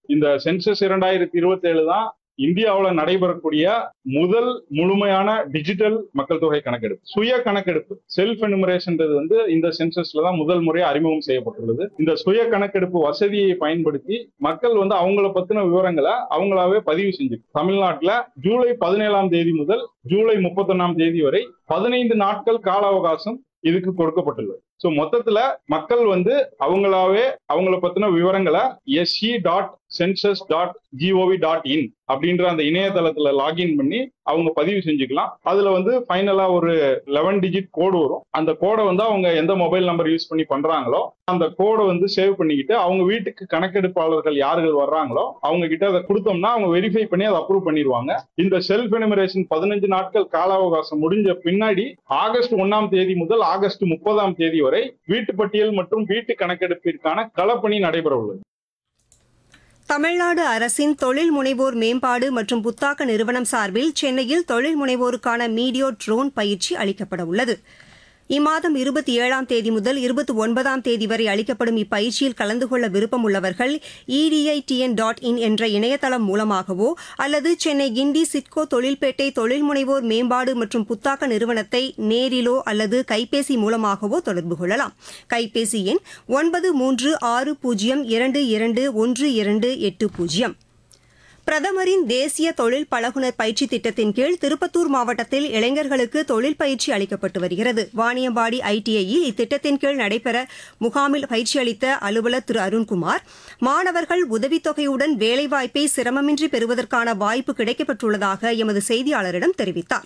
இந்த சென்சஸ் இரண்டாயிரத்தி இருபத்தி ஏழு தான் இந்தியாவுல நடைபெறக்கூடிய முதல் முழுமையான டிஜிட்டல் மக்கள் தொகை கணக்கெடுப்பு சுய கணக்கெடுப்பு செல்ஃப் எனுமரேஷன்றது வந்து இந்த சென்சஸ்ல தான் முதல் முறையா அறிமுகம் செய்யப்பட்டுள்ளது இந்த சுய கணக்கெடுப்பு வசதியை பயன்படுத்தி மக்கள் வந்து அவங்கள பத்தின விவரங்களை அவங்களாவே பதிவு செஞ்சு தமிழ்நாட்டுல ஜூலை பதினேழாம் தேதி முதல் ஜூலை முப்பத்தொன்னாம் தேதி வரை பதினைந்து நாட்கள் கால அவகாசம் இதுக்கு கொடுக்கப்பட்டுள்ளது ஸோ மொத்தத்துல மக்கள் வந்து அவங்களாவே அவங்கள பத்தின விவரங்களை S E dot census dot G O V dot in அப்படின்ற அந்த இணையதளத்துல லாகின் பண்ணி அவங்க பதிவு செஞ்சுக்கலாம் அதுல வந்து ஃபைனலா ஒரு லெவன் டிஜிட் கோடு வரும் அந்த கோடை வந்து அவங்க எந்த மொபைல் நம்பர் யூஸ் பண்ணி பண்றாங்களோ அந்த கோடை வந்து சேவ் பண்ணிக்கிட்டு அவங்க வீட்டுக்கு கணக்கெடுப்பாளர்கள் யார்கள் வர்றாங்களோ அவங்க கிட்ட அதை கொடுத்தோம்னா அவங்க வெரிஃபை பண்ணி அதை அப்ரூவ் பண்ணிடுவாங்க இந்த செல்ஃப் எனிமரேஷன் பதினஞ்சு நாட்கள் கால அவகாசம் முடிஞ்ச பின்னாடி ஆகஸ்ட் ஒன்னாம் தேதி முதல் ஆகஸ்ட் முப்பதாம் தேதி வரை வீட்டு பட்டியல் மற்றும் வீட்டு கணக்கெடுப்பிற்கான களப்பணி நடைபெற உள்ளது தமிழ்நாடு அரசின் தொழில் முனைவோர் மேம்பாடு மற்றும் புத்தாக்க நிறுவனம் சார்பில் சென்னையில் தொழில் முனைவோருக்கான மீடியோ ட்ரோன் பயிற்சி அளிக்கப்பட உள்ளது இம்மாதம் இருபத்தி ஏழாம் தேதி முதல் இருபத்தி ஒன்பதாம் தேதி வரை அளிக்கப்படும் இப்பயிற்சியில் கலந்து கொள்ள விருப்பம் உள்ளவர்கள் இடிஐடிஎன் டாட் இன் என்ற இணையதளம் மூலமாகவோ அல்லது சென்னை கிண்டி சிட்கோ தொழில்பேட்டை தொழில் முனைவோர் மேம்பாடு மற்றும் புத்தாக்க நிறுவனத்தை நேரிலோ அல்லது கைபேசி மூலமாகவோ தொடர்பு கொள்ளலாம் கைபேசி எண் ஒன்பது மூன்று ஆறு பூஜ்ஜியம் இரண்டு இரண்டு ஒன்று இரண்டு எட்டு பூஜ்ஜியம் பிரதமரின் தேசிய தொழில் பழகுனர் பயிற்சி திட்டத்தின் கீழ் திருப்பத்தூர் மாவட்டத்தில் இளைஞர்களுக்கு தொழில் பயிற்சி அளிக்கப்பட்டு வருகிறது வாணியம்பாடி ஐடிஐயில் இத்திட்டத்தின் கீழ் நடைபெற முகாமில் பயிற்சி அளித்த அலுவலர் திரு அருண்குமார் மாணவர்கள் உதவித்தொகையுடன் வேலைவாய்ப்பை சிரமமின்றி பெறுவதற்கான வாய்ப்பு கிடைக்கப்பட்டுள்ளதாக எமது செய்தியாளரிடம் தெரிவித்தார்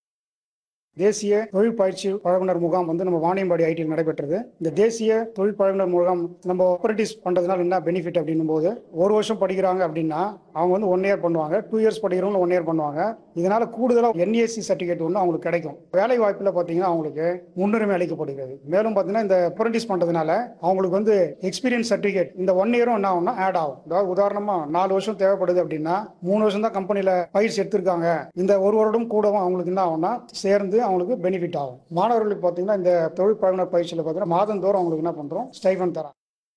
தேசிய தொழில் பயிற்சி பழகுனர் முகாம் வந்து நம்ம வாணியம்பாடி ஐடியில் நடைபெற்றது இந்த தேசிய தொழில் பழகுனர் முகாம் நம்ம அப்ரண்டிஸ் பண்றதுனால என்ன பெனிஃபிட் அப்படின்னும் போது ஒரு வருஷம் படிக்கிறாங்க அப்படின்னா அவங்க வந்து ஒன் இயர் பண்ணுவாங்க டூ இயர்ஸ் படிக்கிறவங்க ஒன் இயர் பண்ணுவாங்க இதனால கூடுதலாக என்ஏசி சர்டிஃபிகேட் ஒன்று அவங்களுக்கு கிடைக்கும் வேலை வாய்ப்பில் பார்த்தீங்கன்னா அவங்களுக்கு முன்னுரிமை அளிக்கப்படுகிறது மேலும் பார்த்தீங்கன்னா இந்த அப்ரண்டிஸ் பண்றதுனால அவங்களுக்கு வந்து எக்ஸ்பீரியன்ஸ் சர்டிஃபிகேட் இந்த ஒன் இயரும் என்ன ஆகும்னா ஆட் ஆகும் அதாவது உதாரணமா நாலு வருஷம் தேவைப்படுது அப்படின்னா மூணு வருஷம் தான் கம்பெனியில் பயிற்சி எடுத்திருக்காங்க இந்த ஒரு வருடம் கூடவும் அவங்களுக்கு என்ன ஆகும்னா சேர்ந்து அவங்களுக்கு பெனிஃபிட் ஆகும் மாணவர்களுக்கு பார்த்தீங்கன்னா இந்த தொழில் பழகுனர் பயிற்சியில் பார்த்தீங்கன்னா மாதந்தோறும் அவங்களுக்கு என்ன பண்ணுறோம் ஸ்டைஃபன் தரோம்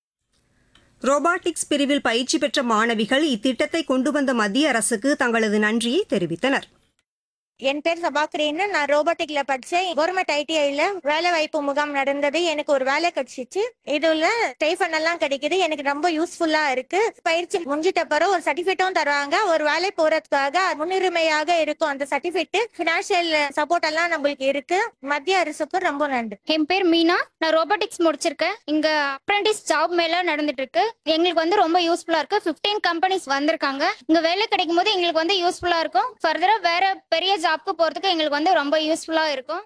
ரோபாட்டிக்ஸ் பிரிவில் பயிற்சி பெற்ற மாணவிகள் இத்திட்டத்தை கொண்டு வந்த மத்திய அரசுக்கு தங்களது நன்றியை தெரிவித்தனர் என் பேர் சபாக்கிரேன்னு நான் ரோபோட்டிக்ல படிச்சேன் கவர்மெண்ட் ஐடிஐல வேலை வாய்ப்பு முகாம் நடந்தது எனக்கு ஒரு வேலை கிடைச்சிச்சு இதுல ஸ்டைஃபன் எல்லாம் கிடைக்குது எனக்கு ரொம்ப யூஸ்ஃபுல்லா இருக்கு பயிற்சி முடிஞ்சிட்ட பிறகு ஒரு சர்டிபிகேட்டும் தருவாங்க ஒரு வேலை போறதுக்காக முன்னுரிமையாக இருக்கும் அந்த சர்டிபிகேட் பினான்சியல் சப்போர்ட் எல்லாம் நம்மளுக்கு இருக்கு மத்திய அரசுக்கு ரொம்ப நன்றி என் பேர் மீனா நான் ரோபோட்டிக்ஸ் முடிச்சிருக்கேன் இங்க அப்ரண்டிஸ் ஜாப் மேல நடந்துட்டு இருக்கு எங்களுக்கு வந்து ரொம்ப யூஸ்ஃபுல்லா இருக்கு 15 கம்பெனிஸ் வந்திருக்காங்க இங்க வேலை கிடைக்கும் போது எங்களுக்கு வந்து யூஸ்ஃபுல்லா இருக்கும் ஃபர்தரா வேற பெரிய ஜாப்க்கு போறதுக்கு எங்களுக்கு வந்து ரொம்ப யூஸ்ஃபுல்லா இருக்கும்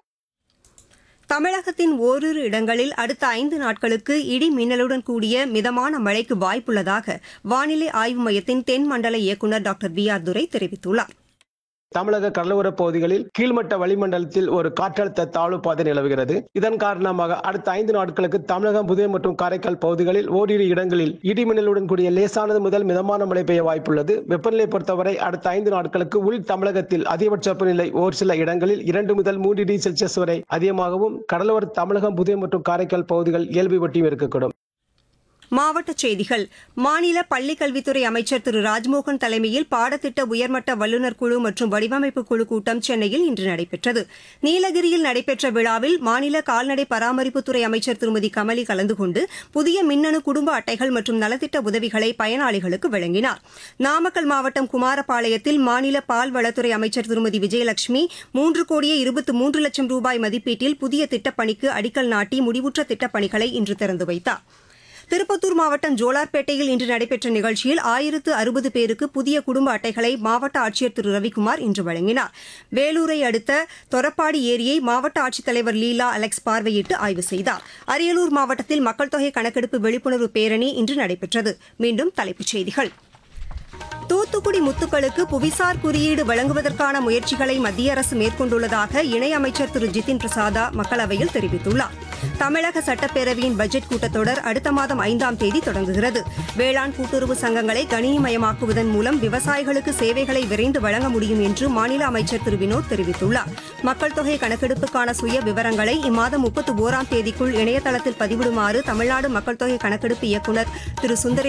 தமிழகத்தின் ஓரிரு இடங்களில் அடுத்த ஐந்து நாட்களுக்கு இடி மின்னலுடன் கூடிய மிதமான மழைக்கு வாய்ப்புள்ளதாக வானிலை ஆய்வு மையத்தின் தென் மண்டல இயக்குநர் டாக்டர் வி ஆர் துரை தெரிவித்துள்ளார் தமிழக கடலோர பகுதிகளில் கீழ்மட்ட வளிமண்டலத்தில் ஒரு காற்றழுத்த தாழ்வு பாதை நிலவுகிறது இதன் காரணமாக அடுத்த ஐந்து நாட்களுக்கு தமிழகம் புதுவை மற்றும் காரைக்கால் பகுதிகளில் ஓரிரு இடங்களில் இடிமின்னலுடன் கூடிய லேசானது முதல் மிதமான மழை பெய்ய வாய்ப்புள்ளது வெப்பநிலை பொறுத்தவரை அடுத்த ஐந்து நாட்களுக்கு உள் தமிழகத்தில் அதிகபட்ச வெப்பநிலை ஒரு சில இடங்களில் இரண்டு முதல் மூன்று டிகிரி செல்சியஸ் வரை அதிகமாகவும் கடலோர தமிழகம் புதுவை மற்றும் காரைக்கால் பகுதிகள் இயல்பு வட்டியும் இருக்கக்கூடும் மாவட்டச் செய்திகள் மாநில பள்ளிக்கல்வித்துறை அமைச்சர் திரு ராஜ்மோகன் தலைமையில் பாடத்திட்ட உயர்மட்ட வல்லுநர் குழு மற்றும் வடிவமைப்பு குழு கூட்டம் சென்னையில் இன்று நடைபெற்றது நீலகிரியில் நடைபெற்ற விழாவில் மாநில கால்நடை பராமரிப்புத்துறை அமைச்சர் திருமதி கமலி கலந்து கொண்டு புதிய மின்னணு குடும்ப அட்டைகள் மற்றும் நலத்திட்ட உதவிகளை பயனாளிகளுக்கு வழங்கினார் நாமக்கல் மாவட்டம் குமாரபாளையத்தில் மாநில பால்வளத்துறை அமைச்சர் திருமதி விஜயலட்சுமி மூன்று கோடியே இருபத்தி மூன்று லட்சம் ரூபாய் மதிப்பீட்டில் புதிய திட்டப்பணிக்கு அடிக்கல் நாட்டி முடிவுற்ற திட்டப்பணிகளை இன்று திறந்து வைத்தார் திருப்பத்தூர் மாவட்டம் ஜோலார்பேட்டையில் இன்று நடைபெற்ற நிகழ்ச்சியில் ஆயிரத்து அறுபது பேருக்கு புதிய குடும்ப அட்டைகளை மாவட்ட ஆட்சியர் திரு ரவிக்குமார் இன்று வழங்கினார் வேலூரை அடுத்த தொரப்பாடி ஏரியை மாவட்ட ஆட்சித்தலைவர் லீலா அலெக்ஸ் பார்வையிட்டு ஆய்வு செய்தார் அரியலூர் மாவட்டத்தில் மக்கள் தொகை கணக்கெடுப்பு விழிப்புணர்வு பேரணி இன்று நடைபெற்றது மீண்டும் தலைப்புச் செய்திகள் தூத்துக்குடி முத்துக்களுக்கு புவிசார் குறியீடு வழங்குவதற்கான முயற்சிகளை மத்திய அரசு மேற்கொண்டுள்ளதாக இணையமைச்சர் திரு ஜிதின் பிரசாதா மக்களவையில் தெரிவித்துள்ளார் தமிழக சட்டப்பேரவையின் பட்ஜெட் கூட்டத்தொடர் அடுத்த மாதம் ஐந்தாம் தேதி தொடங்குகிறது வேளாண் கூட்டுறவு சங்கங்களை கணினிமயமாக்குவதன் மூலம் விவசாயிகளுக்கு சேவைகளை விரைந்து வழங்க முடியும் என்று மாநில அமைச்சர் திரு வினோத் தெரிவித்துள்ளார் மக்கள் தொகை கணக்கெடுப்புக்கான சுய விவரங்களை இம்மாதம் முப்பத்து ஓராம் தேதிக்குள் இணையதளத்தில் பதிவிடுமாறு தமிழ்நாடு மக்கள் தொகை கணக்கெடுப்பு இயக்குநர் திரு சுந்தரேஷ்